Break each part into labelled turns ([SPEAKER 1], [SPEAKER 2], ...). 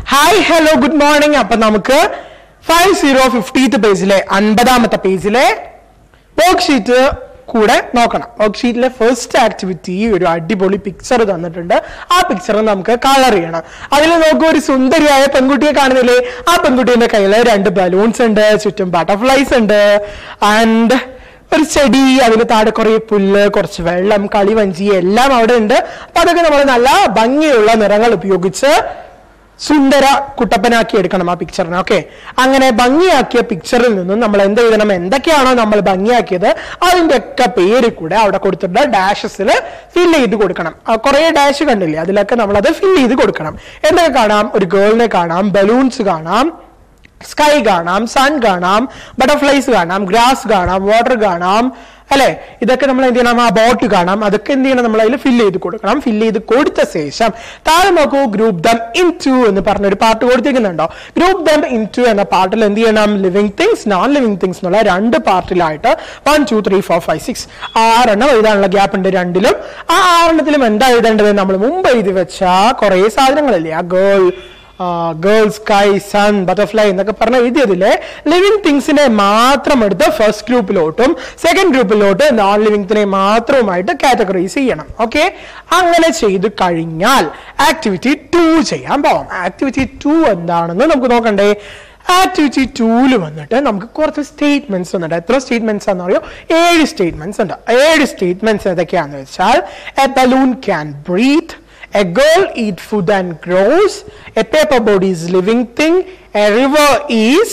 [SPEAKER 1] Hi hello good morning അപ്പൊ നമുക്ക് five zero fiftieth പേജിലെ അൻപതാമത്തെ പേജിലെ വർക്ക് ഷീറ്റ് കൂടെ നോക്കണം വർക്ക് ഷീറ്റിലെ ഫസ്റ്റ് ആക്ടിവിറ്റി ഒരു അടിപൊളി പിക്ചർ തന്നിട്ടുണ്ട് ആ പിക്ചർ നമുക്ക് കളർ ചെയ്യണം അതിൽ നോക്കൂ ഒരു സുന്ദരിയായ പെൺകുട്ടിയെ കാണുന്നില്ലേ ആ പെൺകുട്ടീന്റെ കയ്യിൽ രണ്ട് ബലൂൺസ് ഉണ്ട് ചുറ്റും ബട്ടർഫ്ലൈസ് ഉണ്ട് ആൻഡ് ഒരു ചെടി അതിന് താഴെ കുറെ പുല്ല് കുറച്ച് വെള്ളം കളിവഞ്ചി എല്ലാം അവിടെ ഉണ്ട് അപ്പൊ അതൊക്കെ നമ്മൾ നല്ല ഭംഗിയുള്ള നിറങ്ങൾ ഉപയോഗിച്ച് സുന്ദര കുട്ടപ്പനാക്കി എടുക്കണം ആ പിക്ചറിനെ ഓക്കെ അങ്ങനെ ഭംഗിയാക്കിയ പിക്ചറിൽ നിന്നും നമ്മൾ എന്ത് എഴുതണം എന്തൊക്കെയാണോ നമ്മൾ ഭംഗിയാക്കിയത് അതിന്റെ ഒക്കെ പേര് കൂടെ അവിടെ കൊടുത്തിട്ട് ഡാഷസിൽ ഫിൽ ചെയ്ത് കൊടുക്കണം കുറെ ഡാഷ് കണ്ടില്ലേ അതിലൊക്കെ നമ്മൾ അത് ഫിൽ ചെയ്ത് കൊടുക്കണം എന്തൊക്കെ കാണാം ഒരു ഗേളിനെ കാണാം ബലൂൺസ് കാണാം സ്കൈ കാണാം സൺ കാണാം ബട്ടർഫ്ലൈസ് കാണാം ഗ്രാസ് കാണാം വാട്ടർ കാണാം അല്ലെ ഇതൊക്കെ നമ്മൾ എന്ത് ചെയ്യണം ആ ബോട്ട് കാണാം അതൊക്കെ എന്ത് ചെയ്യണം നമ്മൾ അതിൽ ഫില്ല് ചെയ്ത് കൊടുക്കണം ഫില്ല് ചെയ്ത് കൊടുത്ത ശേഷം താഴെ നോക്കൂ ഗ്രൂപ്പ് ദം ഇൻ ടു എന്ന് പറഞ്ഞൊരു പാർട്ട് കൊടുത്തിരിക്കുന്നുണ്ടോ ഗ്രൂപ്പ് ദം ഇൻ ടു എന്ന പാർട്ടിൽ എന്ത് ചെയ്യണം living things non living things എന്നുള്ള രണ്ട് പാർട്ടിലായിട്ട് one two three four five six ആറെണ്ണം എഴുതാനുള്ള ഗ്യാപ്പ് ഉണ്ട് രണ്ടിലും ആ ആറെണ്ണത്തിലും എന്താ എഴുതേണ്ടത് നമ്മൾ മുമ്പ് എഴുതി വെച്ച കുറെ സാധനങ്ങളില്ലേ ആ girl girls sky sun butterfly എന്നൊക്കെ പറഞ്ഞ എഴുതിയതിലെ ലിവിങ് തിങ്സിനെ മാത്രം എടുത്ത് ഫസ്റ്റ് ഗ്രൂപ്പിലോട്ടും സെക്കൻഡ് ഗ്രൂപ്പിലോട്ട് നോൺ ലിവിങ്സിനെ മാത്രവുമായിട്ട് കാറ്റഗറൈസ് ചെയ്യണം ഓക്കെ അങ്ങനെ ചെയ്ത് കഴിഞ്ഞാൽ ആക്ടിവിറ്റി ടു ചെയ്യാൻ പോവാം ആക്ടിവിറ്റി ടു എന്താണെന്ന് നമുക്ക് നോക്കണ്ടേ ആക്ടിവിറ്റി ടൂല് വന്നിട്ട് നമുക്ക് കുറച്ച് സ്റ്റേറ്റ്മെന്റ്സ് ഉണ്ട് എത്ര സ്റ്റേറ്റ്മെന്റ്സ് ആണെന്ന് അറിയോ ഏഴ് സ്റ്റേറ്റ്മെന്റ്സ് ഉണ്ട് ഏഴ് സ്റ്റേറ്റ്മെന്റ്സ് ഏതൊക്കെയാണെന്ന് വെച്ചാൽ a balloon can breathe A girl eats food and grows. A paper boat is living thing. A river is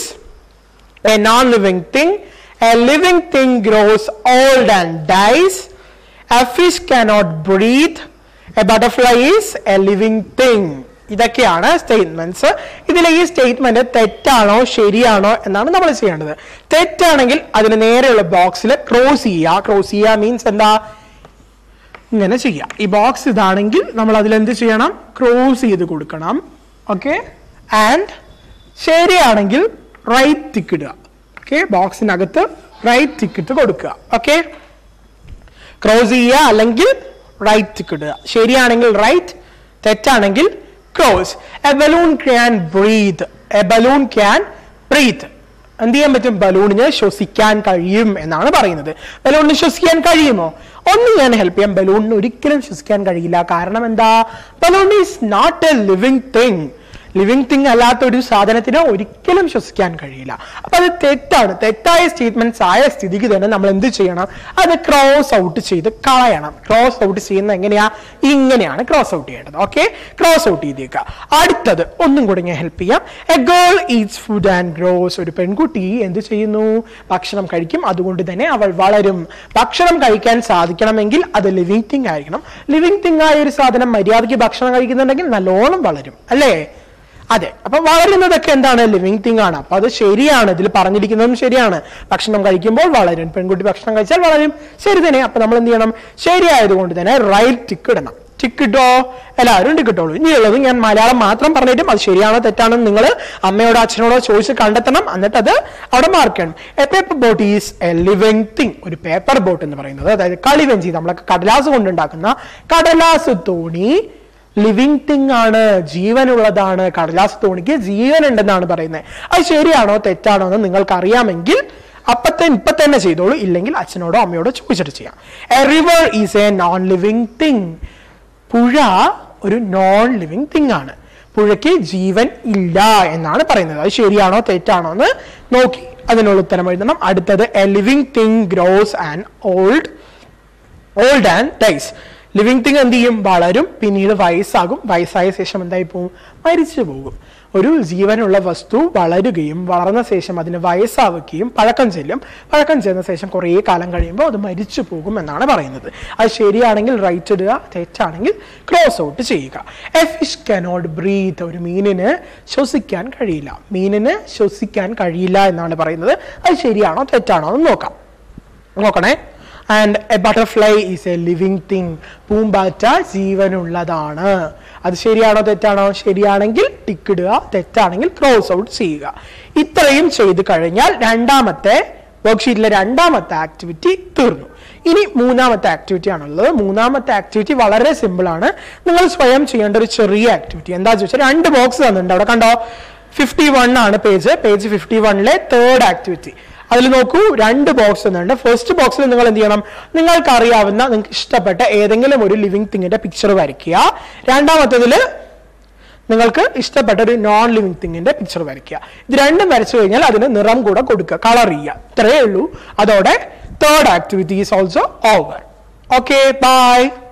[SPEAKER 1] a non-living thing. A living thing grows old and dies. A fish cannot breathe. A butterfly is a living thing. ഇതൊക്കെയാണ് statements ഇതിലെ ഈ statement തെറ്റാണോ ശരിയാണോ എന്നാണ് നമ്മൾ ചെയ്യേണ്ടത് തെറ്റാണെങ്കിൽ അതിന് നേരെയുള്ള ബോക്സിൽ ക്രോസ് ചെയ്യുക ക്രോസ് ചെയ്യുക മീൻസ് എന്താ ഇങ്ങനെ ചെയ്യാം ഈ ബോക്സ് ഇതാണെങ്കിൽ നമ്മൾ അതിൽ എന്ത് ചെയ്യണം ക്രോസ് ചെയ്ത് കൊടുക്കണം ഓക്കെ ആൻഡ് ശരിയാണെങ്കിൽ റൈറ്റ് ടിക്ക് ഇടുക ഓക്കെ ബോക്സിനകത്ത് റൈറ്റ് ടിക്ക് ഇട്ട് കൊടുക്കുക ഓക്കെ ക്രോസ് ചെയ്യുക അല്ലെങ്കിൽ റൈറ്റ് ടിക്ക് ഇടുക ശരിയാണെങ്കിൽ റൈറ്റ് തെറ്റാണെങ്കിൽ cross a balloon can breathe a balloon can breathe എന്ത് ചെയ്യാൻ പറ്റും ബലൂണിന് ശ്വസിക്കാൻ കഴിയും എന്നാണ് പറയുന്നത് ബലൂണിന് ശ്വസിക്കാൻ കഴിയുമോ ഒന്ന് ഞാൻ ഹെൽപ്പ് ചെയ്യാം ബലൂണിന് ഒരിക്കലും ശ്വസിക്കാൻ കഴിയില്ല കാരണം എന്താ balloon is not a living thing living thing അല്ലാത്ത ഒരു സാധനത്തിന് ഒരിക്കലും ശ്വസിക്കാൻ കഴിയില്ല അപ്പൊ അത് തെറ്റാണ് തെറ്റായ സ്റ്റേറ്റ്മെന്റ്സ് ആയ സ്ഥിതിക്ക് തന്നെ നമ്മൾ എന്ത് ചെയ്യണം അത് ക്രോസ് ഔട്ട് ചെയ്ത് കളയണം ക്രോസ് ഔട്ട് ചെയ്യുന്ന എങ്ങനെയാ ഇങ്ങനെയാണ് ക്രോസ് ഔട്ട് ചെയ്യേണ്ടത് ഓക്കെ ക്രോസ് ഔട്ട് ചെയ്തേക്കുക അടുത്തത് ഒന്നും കൂടി ഞാൻ ഹെൽപ്പ് ചെയ്യാം a girl eats food and grows ഒരു പെൺകുട്ടി എന്ത് ചെയ്യുന്നു ഭക്ഷണം കഴിക്കും അതുകൊണ്ട് തന്നെ അവൾ വളരും ഭക്ഷണം കഴിക്കാൻ സാധിക്കണമെങ്കിൽ അത് ലിവിങ് തിങ് ആയിരിക്കണം ലിവിങ് തിങ് ആയ ഒരു സാധനം മര്യാദയ്ക്ക് ഭക്ഷണം കഴിക്കുന്നുണ്ടെങ്കിൽ നല്ലോണം വളരും അല്ലേ അതെ അപ്പൊ വളരുന്നതൊക്കെ എന്താണ് ലിവിങ് തിങ് ആണ് അപ്പൊ അത് ശരിയാണ് ഇതിൽ പറഞ്ഞിരിക്കുന്നതും ശരിയാണ് ഭക്ഷണം കഴിക്കുമ്പോൾ വളരും പെൺകുട്ടി ഭക്ഷണം കഴിച്ചാൽ വളരും ശരി തന്നെ അപ്പൊ നമ്മൾ എന്ത് ചെയ്യണം ശരിയായതുകൊണ്ട് തന്നെ റൈറ്റ് ടിക്ക് ഇടണം ടിക്ക് ഇട്ടോ എല്ലാവരും ടിക്ക് ഇട്ടോളൂ ഇനിയുള്ളത് ഞാൻ മലയാളം മാത്രം പറഞ്ഞിട്ടും അത് ശരിയാണോ തെറ്റാണോ നിങ്ങൾ അമ്മയോടോ അച്ഛനോടോ ചോദിച്ച് കണ്ടെത്തണം എന്നിട്ട് അത് അവിടെ മാർക്ക് ചെയ്യണം a paper boat is a living thing ഒരു പേപ്പർ ബോട്ട് എന്ന് പറയുന്നത് അതായത് കളിവെഞ്ചി നമ്മളൊക്കെ കടലാസ് കൊണ്ടുണ്ടാക്കുന്ന കടലാസ് തോണി ലിവിങ് തിങ് ആണ് ജീവനുള്ളതാണ് കടലാസ് തോണിക്ക് ജീവൻ ഉണ്ടെന്നാണ് പറയുന്നത് അത് ശരിയാണോ തെറ്റാണോ എന്ന് നിങ്ങൾക്ക് അറിയാമെങ്കിൽ അപ്പത്തെ ഇപ്പൊ തന്നെ ചെയ്തോളൂ ഇല്ലെങ്കിൽ അച്ഛനോടോ അമ്മയോടോ ചോദിച്ചിട്ട് ചെയ്യാം a river is a non living thing പുഴ ഒരു നോൺ ലിവിങ് തിങ് ആണ് പുഴയ്ക്ക് ജീവൻ ഇല്ല എന്നാണ് പറയുന്നത് അത് ശരിയാണോ തെറ്റാണോ എന്ന് നോക്കി അതിനുള്ള ഉത്തരം എഴുതണം അടുത്തത് a living thing grows and old old and dies living thing എന്ത് ചെയ്യും വളരും പിന്നീട് വയസ്സാകും വയസ്സായ ശേഷം എന്തായി പോകും മരിച്ചു പോകും ഒരു ജീവനുള്ള വസ്തു വളരുകയും വളർന്ന ശേഷം അതിന് വയസ്സാവുകയും പഴക്കം ചെല്ലും പഴക്കം ചെന്ന ശേഷം കുറേ കാലം കഴിയുമ്പോൾ അത് മരിച്ചു പോകും എന്നാണ് പറയുന്നത് അത് ശരിയാണെങ്കിൽ റൈറ്റ് ഇടുക തെറ്റാണെങ്കിൽ ക്രോസ് ഔട്ട് ചെയ്യുക എ ഫിഷ് കനോട്ട് ബ്രീത്ത് ഒരു മീനിന് ശ്വസിക്കാൻ കഴിയില്ല മീനിന് ശ്വസിക്കാൻ കഴിയില്ല എന്നാണ് പറയുന്നത് അത് ശരിയാണോ തെറ്റാണോ എന്ന് നോക്കാം നോക്കണേ and a butterfly is a living thing പൂമ്പാറ്റ ജീവനുള്ളതാണ് അത് ശരിയാണോ തെറ്റാണോ ശരിയാണെങ്കിൽ ടിക്ക് ഇടുക തെറ്റാണെങ്കിൽ ക്രോസ് ഔട്ട് ചെയ്യുക ഇത്രയും ചെയ്ത് കഴിഞ്ഞാൽ രണ്ടാമത്തെ വർക്ക്ഷീറ്റിലെ രണ്ടാമത്തെ ആക്ടിവിറ്റി തീർന്നു ഇനി മൂന്നാമത്തെ ആക്ടിവിറ്റി ആണുള്ളത് മൂന്നാമത്തെ ആക്ടിവിറ്റി വളരെ സിമ്പിൾ ആണ് നിങ്ങൾ സ്വയം ചെയ്യേണ്ട ഒരു ചെറിയ ആക്ടിവിറ്റി എന്താ ചോദിച്ചാൽ രണ്ട് ബോക്സ് തന്നിട്ടുണ്ട് അവിടെ കണ്ടോ ഫിഫ്റ്റി വൺ ആണ് പേജ് പേജ് ഫിഫ്റ്റി വണ്ണിലെ തേർഡ് ആക്ടിവിറ്റി അതിൽ നോക്കൂ രണ്ട് ബോക്സ് തന്നിട്ടുണ്ട് ഫസ്റ്റ് ബോക്സിൽ നിങ്ങൾ എന്ത് ചെയ്യണം നിങ്ങൾക്ക് അറിയാവുന്ന നിങ്ങൾക്ക് ഇഷ്ടപ്പെട്ട ഏതെങ്കിലും ഒരു ലിവിങ് തിങ്ങിന്റെ പിക്ചർ വരയ്ക്കുക രണ്ടാമത്തതിൽ നിങ്ങൾക്ക് ഇഷ്ടപ്പെട്ട ഒരു നോൺ ലിവിങ് തിങ്ങിന്റെ പിക്ചർ വരയ്ക്കുക ഇത് രണ്ടും വരച്ചു കഴിഞ്ഞാൽ അതിന് നിറം കൂടെ കൊടുക്കുക കളർ ചെയ്യുക ഇത്രയേ ഉള്ളൂ അതോടെ third activity is also over okay by